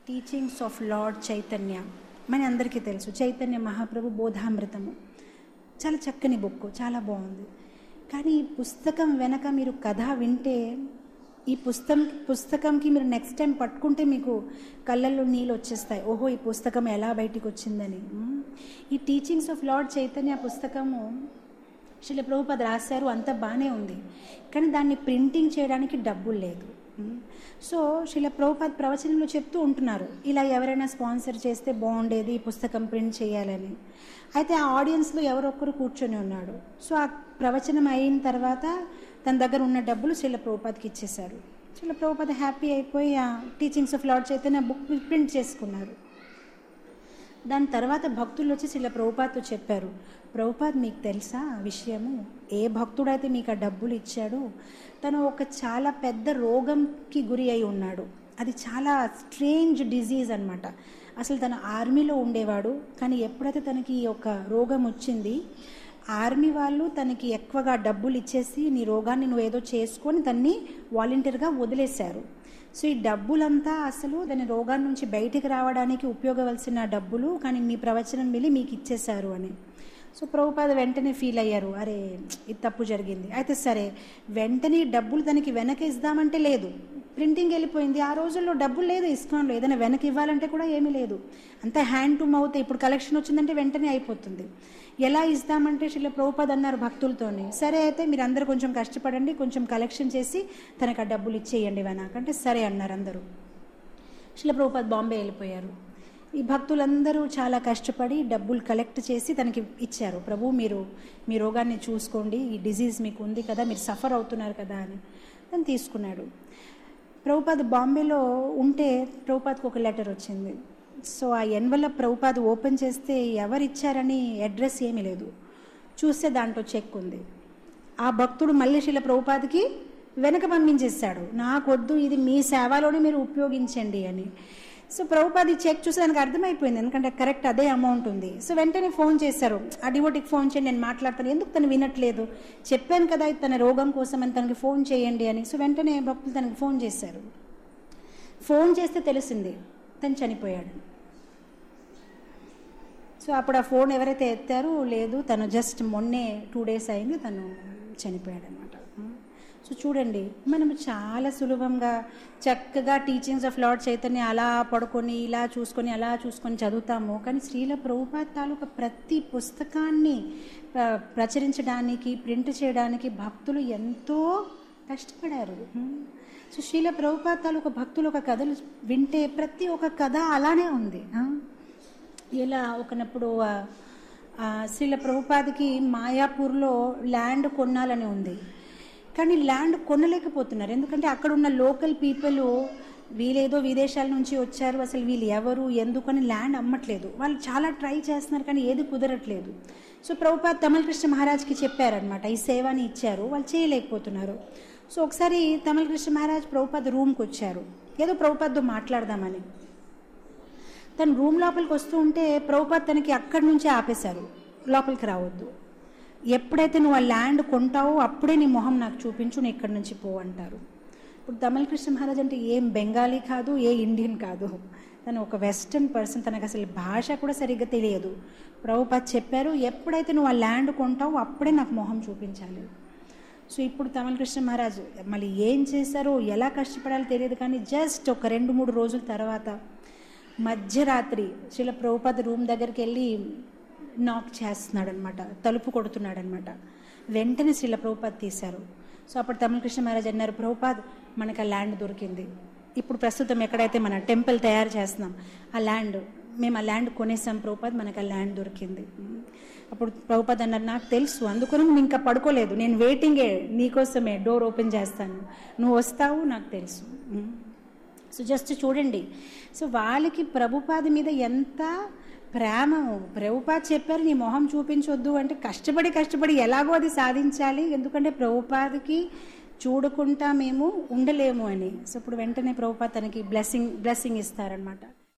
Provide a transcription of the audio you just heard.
Teachings of Lord Chaitanya మన అందరికీ తెలుసు చైతన్య మహాప్రభు బోధామృతము చాలా చక్కని బుక్ చాలా బాగుంది కానీ ఈ పుస్తకం వెనక మీరు కథ వింటే ఈ పుస్తకం పుస్తకంకి మీరు నెక్స్ట్ టైం పట్టుకుంటే మీకు కళ్ళల్లో నీళ్ళు వచ్చేస్తాయి ఓహో ఈ పుస్తకం ఎలా బయటికి వచ్చిందని మ్. ఈ టీచింగ్స్ ఆఫ్ లార్డ్ చైతన్య పుస్తకము శిల ప్రభుపద రాశారు అంత బాగానే ఉంది కానీ దాన్ని ప్రింటింగ్ చేయడానికి డబ్బులు లేదు మ్. సో శిల ప్రభుపాద్ ప్రవచనంలో చెప్తూ ఉంటున్నారు ఇలా ఎవరైనా స్పాన్సర్ చేస్తే బాగుండేది ఈ పుస్తకం ప్రింట్ చేయాలని అయితే ఆ ఆడియన్స్లో ఎవరొక్కరు కూర్చొని ఉన్నాడు సో ఆ ప్రవచనం అయిన తర్వాత తన దగ్గర ఉన్న డబ్బులు శిల ప్రభుపాద్కి ఇచ్చేశారు శిల ప్రభుపాద్ హ్యాపీ అయిపోయి ఆ teachings of Lord Chaitanya book print చేసుకున్నారు దాని తర్వాత భక్తులు వచ్చి శిల ప్రభుపాద్తో చెప్పారు ప్రభుపాద్ మీకు తెలుసా ఆ విషయము ఏ భక్తుడైతే మీకు ఆ డబ్బులు ఇచ్చాడో తను ఒక చాలా పెద్ద రోగంకి గురి అయి ఉన్నాడు అది చాలా స్ట్రేంజ్ డిజీజ్ అన్నమాట అసలు తను ఆర్మీలో ఉండేవాడు కానీ ఎప్పుడైతే తనకి ఈ యొక్క రోగం వచ్చింది ఆర్మీ వాళ్ళు తనకి ఎక్కువగా డబ్బులు ఇచ్చేసి నీ రోగాన్ని నువ్వు ఏదో చేసుకొని దాన్ని వాలంటీర్గా వదిలేశారు సో ఈ డబ్బులంతా అసలు దాని రోగాన్ని నుంచి బయటికి రావడానికి ఉపయోగవలసిన డబ్బులు కానీ మీ ప్రవచనం వెళ్ళి మీకు ఇచ్చేశారు అని సో ప్రభుపాద వెంటనే ఫీల్ అయ్యారు అరే ఇది తప్పు జరిగింది అయితే సరే వెంటనే ఈ డబ్బులు తనకి వెనక ఇద్దామంటే లేదు ప్రింటింగ్ వెళ్ళిపోయింది ఆ రోజుల్లో డబ్బులు లేదు ఇస్కాన్లో ఏదైనా వెనక ఇవ్వాలంటే కూడా ఏమీ లేదు అంతా హ్యాండ్ టు మౌత్ ఇప్పుడు కలెక్షన్ వచ్చిందంటే వెంటనే అయిపోతుంది ఎలా ఇస్తామంటే శిల ప్రభుపాద్ అన్నారు భక్తులతోని సరే అయితే మీరు అందరు కొంచెం కష్టపడండి కొంచెం కలెక్షన్ చేసి తనకు ఆ డబ్బులు ఇచ్చేయండి వెనకంటే సరే అన్నారు అందరూ శిల ప్రభుపాద్ బాంబే వెళ్ళిపోయారు ఈ భక్తులందరూ చాలా కష్టపడి డబ్బులు కలెక్ట్ చేసి తనకి ఇచ్చారు ప్రభు మీరు మీ రోగాన్ని చూసుకోండి ఈ డిజీజ్ మీకు ఉంది కదా మీరు సఫర్ అవుతున్నారు కదా అని తను తీసుకున్నాడు ప్రభుపాద్ బాంబేలో ఉంటే ప్రభుపాద్కి ఒక లెటర్ వచ్చింది సో ఆ ఎన్వలప్ ప్రభుపాద్ ఓపెన్ చేస్తే ఎవరు ఇచ్చారని అడ్రస్ ఏమీ లేదు చూస్తే దాంట్లో చెక్ ఉంది ఆ భక్తుడు మళ్ళీ శిల ప్రభుపాద్కి వెనక పంపించేస్తాడు నాకొద్దు ఇది మీ సేవలోనే మీరు ఉపయోగించండి అని సో ప్రభుపాది చెక్ చూసి దానికి అర్థమైపోయింది ఎందుకంటే కరెక్ట్ అదే అమౌంట్ ఉంది సో వెంటనే ఫోన్ చేశారు ఆ డివోటికి ఫోన్ చేయండి నేను మాట్లాడతాను ఎందుకు తను వినట్లేదు చెప్పాను కదా ఇది తన రోగం కోసం అని తనకి ఫోన్ చేయండి అని సో వెంటనే భక్తులు తనకి ఫోన్ చేశారు ఫోన్ చేస్తే తెలిసింది తను చనిపోయాడు సో అప్పుడు ఆ ఫోన్ ఎవరైతే ఎత్తారో లేదు తను జస్ట్ మొన్నే టూ డేస్ అయింది తను చనిపోయాడు అనమాట సో చూడండి మనం చాలా సులభంగా చక్కగా టీచింగ్స్ ఆఫ్ లార్డ్ చైతన్య అలా పడుకొని ఇలా చూసుకొని అలా చూసుకొని చదువుతాము కానీ శ్రీల ప్రభుపాద్ తాలూకా ప్రతి పుస్తకాన్ని ప్ర- ప్రచురించడానికి ప్రింట్ చేయడానికి భక్తులు ఎంతో కష్టపడారు సో శ్రీల ప్రభుపాద్ తాలూకా భక్తులు ఒక కథలు వింటే ప్రతి ఒక్క కథ అలానే ఉంది ఆ? ఇలా ఒకనప్పుడు ఆ, ఆ, శ్రీల ప్రభుపాదికి మాయాపూర్లో ల్యాండ్ కొనాలని ఉంది కానీ ల్యాండ్ కొనలేకపోతున్నారు ఎందుకంటే అక్కడ ఉన్న లోకల్ పీపుల్ వీళ్ళేదో విదేశాల నుంచి వచ్చారు అసలు వీళ్ళు ఎవరు ఎందుకని ల్యాండ్ అమ్మట్లేదు వాళ్ళు చాలా ట్రై చేస్తున్నారు కానీ ఏది కుదరట్లేదు సో ప్రభుపాద్ తమిళ కృష్ణ మహారాజ్కి చెప్పారనమాట ఈ సేవని ఇచ్చారు వాళ్ళు చేయలేకపోతున్నారు సో ఒకసారి తమిళ కృష్ణ మహారాజ్ ప్రభుపాద్ రూమ్కి వచ్చారు ఏదో ప్రభుపాద్తో మాట్లాడదామని తను రూమ్ లోపలికి వస్తూ ఉంటే ప్రభుపాద్ తనకి అక్కడి నుంచే ఆపేశారు లోపలికి రావద్దు ఎప్పుడైతే నువ్వు ఆ ల్యాండ్ కొంటావో అప్పుడే నీ మొహం నాకు చూపించు నేను ఇక్కడి నుంచి పో అంటారు ఇప్పుడు తమిళ కృష్ణ మహారాజ్ అంటే ఏం బెంగాలీ కాదు ఏ ఇండియన్ కాదు తను ఒక వెస్టర్న్ పర్సన్ తనకు అసలు భాష కూడా సరిగ్గా తెలియదు ప్రభుపాద్ చెప్పారు ఎప్పుడైతే నువ్వు ఆ ల్యాండ్ కొంటావో అప్పుడే నాకు మొహం చూపించాలి సో ఇప్పుడు తమిళ కృష్ణ మహారాజ్ మళ్ళీ ఏం చేశారో ఎలా కష్టపడాలో తెలియదు కానీ జస్ట్ ఒక రెండు మూడు రోజుల తర్వాత మధ్యరాత్రి శిల ప్రభుపాద రూమ్ దగ్గరికి వెళ్ళి నాక్ చేస్తున్నాడు అనమాట తలుపు కొడుతున్నాడు అనమాట వెంటనే శ్రీల ప్రభుపాద్ తీశారు సో అప్పుడు తమిళ కృష్ణ మహారాజ్ అన్నారు ప్రభుపాద్ మనకు ఆ ల్యాండ్ దొరికింది ఇప్పుడు ప్రస్తుతం ఎక్కడైతే మన టెంపుల్ తయారు చేస్తున్నాం ఆ ల్యాండ్ మేము ఆ ల్యాండ్ కొనేసాం ప్రభుపాద్ మనకు ఆ ల్యాండ్ దొరికింది అప్పుడు ప్రభుపాద్ అన్నారు నాకు తెలుసు అందుకని నువ్వు ఇంకా పడుకోలేదు నేను వెయిటింగే నీకోసమే డోర్ ఓపెన్ చేస్తాను నువ్వు వస్తావు నాకు తెలుసు సో జస్ట్ చూడండి సో వాళ్ళకి ప్రభుపాది మీద ఎంత ప్రేమ ప్రభుపాద్ చెప్పారు నీ మొహం చూపించొద్దు అంటే కష్టపడి కష్టపడి ఎలాగో అది సాధించాలి ఎందుకంటే ప్రభుపాదికి చూడకుండా మేము ఉండలేము అని సో ఇప్పుడు వెంటనే ప్రభుపాద్ తనకి బ్లెస్సింగ్ బ్లెస్సింగ్ ఇస్తారనమాట